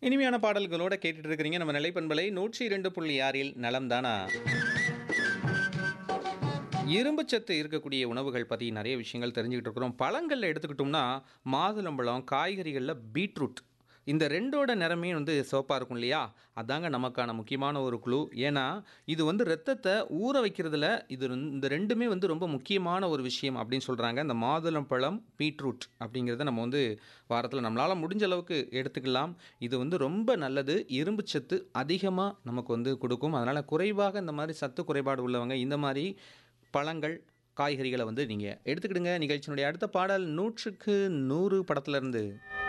இனிமையான பாடல்களோட கேட்டுட்டு இருக்கிறீங்க நம்ம நிலைப்பண்பலை நூற்றி இரண்டு புள்ளி ஆறில் நலம் தானா இரும்புச்சத்து இருக்கக்கூடிய உணவுகள் பற்றி நிறைய விஷயங்கள் தெரிஞ்சுக்கிட்டு இருக்கிறோம் பழங்களில் எடுத்துக்கிட்டோம்னா மாதுளம்பழம் காய்கறிகளில் பீட்ரூட் இந்த ரெண்டோட நிறமே வந்து சிவப்பாக இருக்கும் இல்லையா அதாங்க நமக்கான முக்கியமான ஒரு குழு ஏன்னா இது வந்து ரத்தத்தை ஊற வைக்கிறதுல இது வந்து- இந்த ரெண்டுமே வந்து ரொம்ப முக்கியமான ஒரு விஷயம் அப்படின்னு சொல்கிறாங்க இந்த மாதுளம்பழம் பீட்ரூட் அப்படிங்கிறத நம்ம வந்து வாரத்தில் நம்மளால் முடிஞ்ச அளவுக்கு எடுத்துக்கலாம் இது வந்து ரொம்ப நல்லது இரும்பு சத்து அதிகமாக நமக்கு வந்து கொடுக்கும் அதனால் குறைவாக இந்த மாதிரி சத்து குறைபாடு உள்ளவங்க இந்த மாதிரி பழங்கள் காய்கறிகளை வந்து நீங்கள் எடுத்துக்கிடுங்க நிகழ்ச்சியினுடைய அடுத்த பாடல் நூற்றுக்கு நூறு படத்துலேருந்து